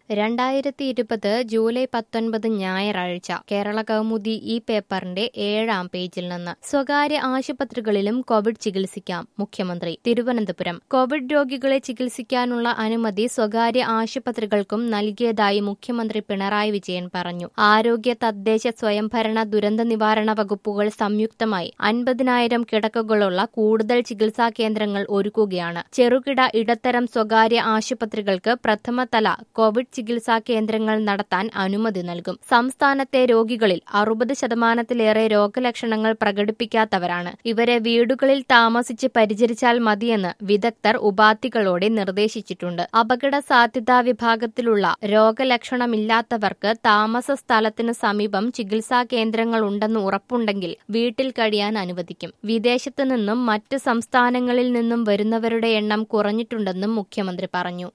രണ്ടായിരത്തി ഇരുപത് ജൂലൈ പത്തൊൻപത് ഞായറാഴ്ച കേരള കൗമുദി ഈ പേപ്പറിന്റെ ഏഴാം പേജിൽ നിന്ന് സ്വകാര്യ ആശുപത്രികളിലും കോവിഡ് ചികിത്സിക്കാം മുഖ്യമന്ത്രി തിരുവനന്തപുരം കോവിഡ് രോഗികളെ ചികിത്സിക്കാനുള്ള അനുമതി സ്വകാര്യ ആശുപത്രികൾക്കും നൽകിയതായി മുഖ്യമന്ത്രി പിണറായി വിജയൻ പറഞ്ഞു ആരോഗ്യ തദ്ദേശ സ്വയംഭരണ ദുരന്ത നിവാരണ വകുപ്പുകൾ സംയുക്തമായി അൻപതിനായിരം കിടക്കകളുള്ള കൂടുതൽ ചികിത്സാ കേന്ദ്രങ്ങൾ ഒരുക്കുകയാണ് ചെറുകിട ഇടത്തരം സ്വകാര്യ ആശുപത്രികൾക്ക് പ്രഥമതല കോവിഡ് ചികിത്സാ കേന്ദ്രങ്ങൾ നടത്താൻ അനുമതി നൽകും സംസ്ഥാനത്തെ രോഗികളിൽ അറുപത് ശതമാനത്തിലേറെ രോഗലക്ഷണങ്ങൾ പ്രകടിപ്പിക്കാത്തവരാണ് ഇവരെ വീടുകളിൽ താമസിച്ച് പരിചരിച്ചാൽ മതിയെന്ന് വിദഗ്ധർ ഉപാധികളോടെ നിർദ്ദേശിച്ചിട്ടുണ്ട് അപകട സാധ്യതാ വിഭാഗത്തിലുള്ള രോഗലക്ഷണമില്ലാത്തവർക്ക് താമസ സ്ഥലത്തിനു സമീപം ചികിത്സാ കേന്ദ്രങ്ങൾ ഉണ്ടെന്ന് ഉറപ്പുണ്ടെങ്കിൽ വീട്ടിൽ കഴിയാൻ അനുവദിക്കും വിദേശത്തു നിന്നും മറ്റ് സംസ്ഥാനങ്ങളിൽ നിന്നും വരുന്നവരുടെ എണ്ണം കുറഞ്ഞിട്ടുണ്ടെന്നും മുഖ്യമന്ത്രി പറഞ്ഞു